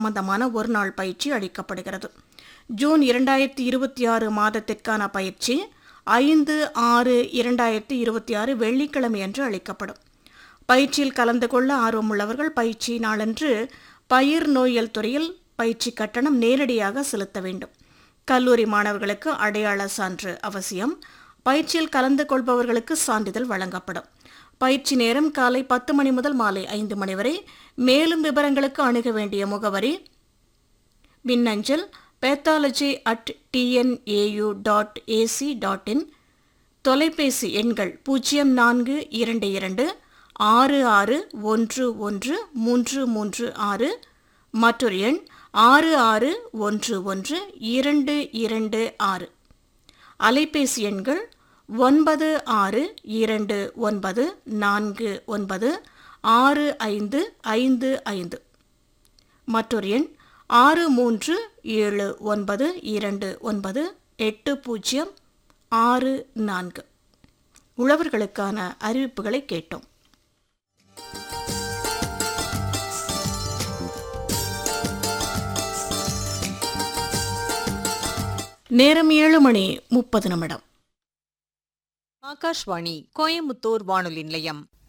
சம்பந்தமான ஒருநாள் பயிற்சி அளிக்கப்படுகிறது ஜூன் இரண்டாயிரத்தி இருபத்தி ஆறு மாதத்திற்கான பயிற்சி ஐந்து ஆறு இரண்டாயிரத்தி இருபத்தி ஆறு வெள்ளிக்கிழமை அன்று அளிக்கப்படும் பயிற்சியில் கலந்து கொள்ள ஆர்வமுள்ளவர்கள் பயிற்சி நாளன்று பயிர் நோயியல் துறையில் பயிற்சி கட்டணம் நேரடியாக செலுத்த வேண்டும் கல்லூரி மாணவர்களுக்கு அடையாள சான்று அவசியம் பயிற்சியில் கலந்து கொள்பவர்களுக்கு சான்றிதழ் வழங்கப்படும் பயிற்சி நேரம் காலை பத்து மணி முதல் மாலை ஐந்து மணி வரை மேலும் விவரங்களுக்கு அணுக வேண்டிய முகவரி மின்னஞ்சல் pathology at TNAU dot AC dot in தொலைபேசி எண்கள் பூஜ்ஜியம் நான்கு இரண்டு இரண்டு ஆறு ஆறு ஒன்று ஒன்று மூன்று மூன்று ஆறு மற்றொரு எண் ஆறு ஆறு ஒன்று ஒன்று இரண்டு இரண்டு ஆறு அலைபேசி எண்கள் ஒன்பது ஆறு இரண்டு ஒன்பது நான்கு ஒன்பது ஆறு ஐந்து ஐந்து ஐந்து மற்றொரு எண் ஆறு மூன்று ஏழு ஒன்பது இரண்டு ஒன்பது எட்டு பூஜ்ஜியம் ஆறு நான்கு உழவர்களுக்கான அறிவிப்புகளை கேட்டோம் நேரம் ஏழு மணி முப்பது நிமிடம் ஆகாஷ்வாணி கோயமுத்தூர் வானொலி நிலையம்